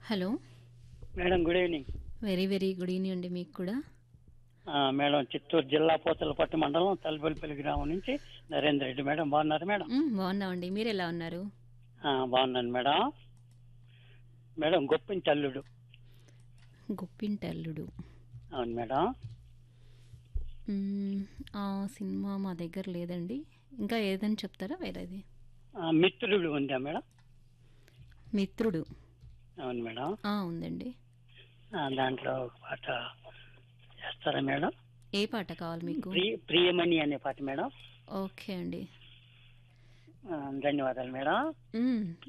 hello madam good evening very very good evening అండి మీకు కూడా ఆ, మేడం చిత్తూరు జిల్లా పోతలపట్టు మండలం తలపల్లిపల్లి గ్రామం నుంచి నరేంద్ర రెడ్డి మేడం బాగున్నారు మేడం మ్, బాగున్నామండి మీరు ఎలా ఉన్నారు ఆ, బాగున్నాను మేడం మేడం గొప్పింటి అల్లుడు గుప్పింటల్లుడు అవును మేడం మ్, ఆ సినిమా మా దగ్గర లేదండి ఇంకా ఏదని చెప్తారా వేరేది ఆ, మిత్రుడు ఉందా మేడం మిత్రుడు అవును మేడం ఆ, ఉందండి ఆ, దాంట్లో ఒక పాట చేస్తారా మేడం ఏ పాట కావాలి మీకు ప్రియ ప్రియమణి అనే పాట మేడం ఓకే అండి ఆ, ధన్యవాదాలు మేడం మ్,